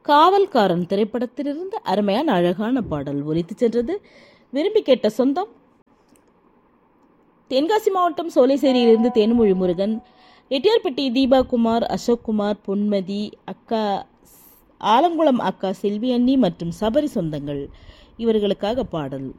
காவல்காரன் திரைப்படத்திலிருந்து அருமையான அழகான பாடல் ஒலித்து சென்றது விரும்பி கேட்ட சொந்தம் தென்காசி மாவட்டம் சோலைசேரியிலிருந்து தேன்மொழி முருகன் எட்டியார்பட்டி தீபா குமார் அசோக் குமார் பொன்மதி அக்கா ஆலங்குளம் அக்கா செல்வி அண்ணி மற்றும் சபரி சொந்தங்கள் இவர்களுக்காக பாடல்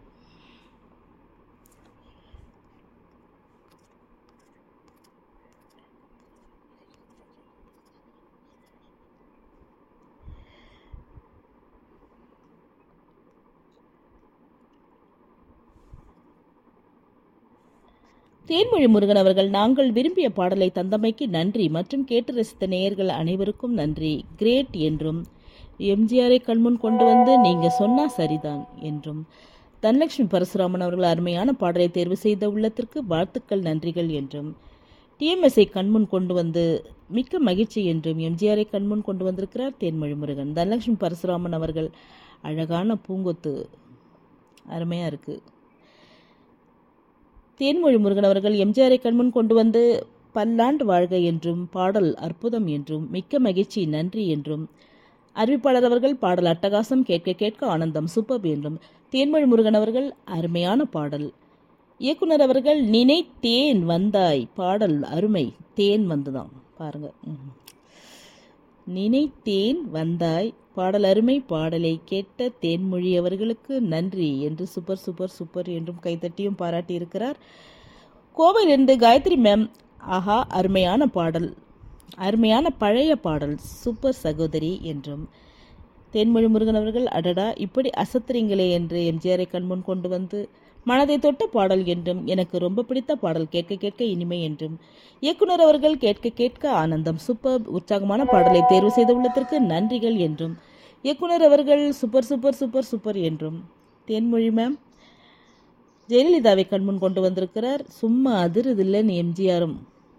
தேன்மொழி முருகன் அவர்கள் நாங்கள் விரும்பிய பாடலை தந்தமைக்கு நன்றி மற்றும் கேட்டு ரசித்த நேயர்கள் அனைவருக்கும் நன்றி கிரேட் என்றும் எம்ஜிஆரை கண்முன் கொண்டு வந்து நீங்க சொன்னா சரிதான் என்றும் தனலட்சுமி பரசுராமன் அவர்கள் அருமையான பாடலை தேர்வு செய்த உள்ளத்திற்கு வாழ்த்துக்கள் நன்றிகள் என்றும் டிஎம்எஸ்ஐ கண்முன் கொண்டு வந்து மிக்க மகிழ்ச்சி என்றும் எம்ஜிஆரை கண்முன் கொண்டு வந்திருக்கிறார் தேன்மொழி முருகன் தனலட்சுமி பரசுராமன் அவர்கள் அழகான பூங்கொத்து அருமையாக இருக்குது தேன்மொழி முருகன் அவர்கள் எம்ஜிஆரை கண்முன் கொண்டு வந்து பல்லாண்டு வாழ்க என்றும் பாடல் அற்புதம் என்றும் மிக்க மகிழ்ச்சி நன்றி என்றும் அறிவிப்பாளர் அவர்கள் பாடல் அட்டகாசம் கேட்க கேட்க ஆனந்தம் சூப்பர் என்றும் தேன்மொழி முருகன் அவர்கள் அருமையான பாடல் இயக்குனர் அவர்கள் நினைத்தேன் வந்தாய் பாடல் அருமை தேன் வந்துதான் பாருங்க ம். நினைத்தேன் வந்தாய் பாடல் அருமை பாடலை கேட்ட தேன்மொழி அவர்களுக்கு நன்றி என்று சூப்பர் சூப்பர் சூப்பர் என்றும் கைத்தட்டியும் பாராட்டி இருக்கிறார் கோவையிலிருந்து காயத்ரி மேம் ஆஹா அருமையான பாடல் அருமையான பழைய பாடல் சூப்பர் சகோதரி என்றும் தேன்மொழி முருகன் அவர்கள் அடடா இப்படி அசத்துறீங்களே என்று எம்ஜிஆரை கண்முன் கொண்டு வந்து மனதை தொட்ட பாடல் என்றும் எனக்கு ரொம்ப பிடித்த பாடல் கேட்க கேட்க இனிமை என்றும் இயக்குனர் அவர்கள் கேட்க கேட்க ஆனந்தம் சூப்பர் உற்சாகமான பாடலை தேர்வு செய்த உள்ளத்திற்கு நன்றிகள் என்றும் இயக்குனர் அவர்கள் சூப்பர் சூப்பர் சூப்பர் சூப்பர் என்றும் தேன்மொழி மேம் ஜெயலலிதாவை கண்முன் கொண்டு வந்திருக்கிறார் சும்மா அதிருதில்லைன்னு எம்ஜிஆரும்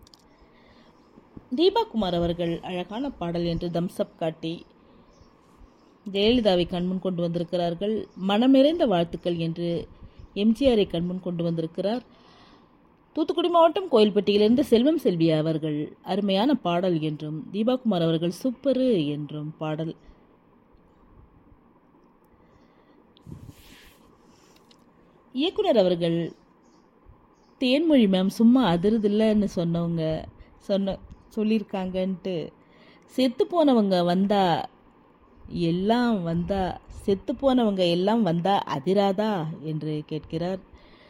தீபா குமார் அவர்கள் அழகான பாடல் என்று தம்ஸ்அப் காட்டி ஜெயலலிதாவை கண்முன் கொண்டு வந்திருக்கிறார்கள் மனமிறைந்த வாழ்த்துக்கள் என்று எம்ஜிஆரை கண்முன் கொண்டு வந்திருக்கிறார் தூத்துக்குடி மாவட்டம் கோயில்பட்டியிலிருந்து செல்வம் செல்வி அவர்கள் அருமையான பாடல் என்றும் தீபாகுமார் அவர்கள் சூப்பரு என்றும் பாடல் இயக்குனர் அவர்கள் தேன்மொழி மேம் சும்மா அதிருதில்லைன்னு சொன்னவங்க சொன்ன சொல்லியிருக்காங்கன்ட்டு செத்து போனவங்க வந்தா எல்லாம் வந்தா செத்து போனவங்க எல்லாம் வந்தா அதிராதா என்று கேட்கிறார்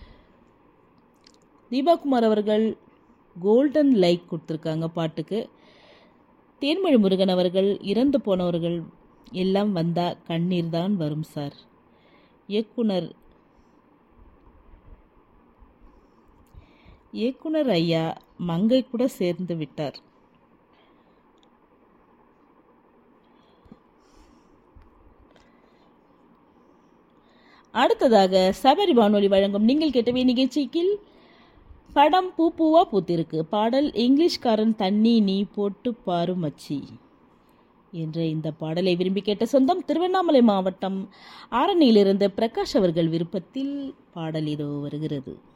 தீபாகுமார் அவர்கள் கோல்டன் லைக் கொடுத்துருக்காங்க பாட்டுக்கு தேன்மொழி முருகன் அவர்கள் இறந்து போனவர்கள் எல்லாம் வந்தா கண்ணீர் தான் வரும் சார் இயக்குனர் இயக்குனர் ஐயா மங்கை கூட சேர்ந்து விட்டார் அடுத்ததாக சபரி வானொலி வழங்கும் நீங்கள் கேட்டவே நிகழ்ச்சியில் படம் பூ பூவா பூத்திருக்கு பாடல் இங்கிலீஷ்காரன் தண்ணி நீ போட்டு பாரு மச்சி என்ற இந்த பாடலை விரும்பி கேட்ட சொந்தம் திருவண்ணாமலை மாவட்டம் ஆரணியிலிருந்து பிரகாஷ் அவர்கள் விருப்பத்தில் பாடல் இதோ வருகிறது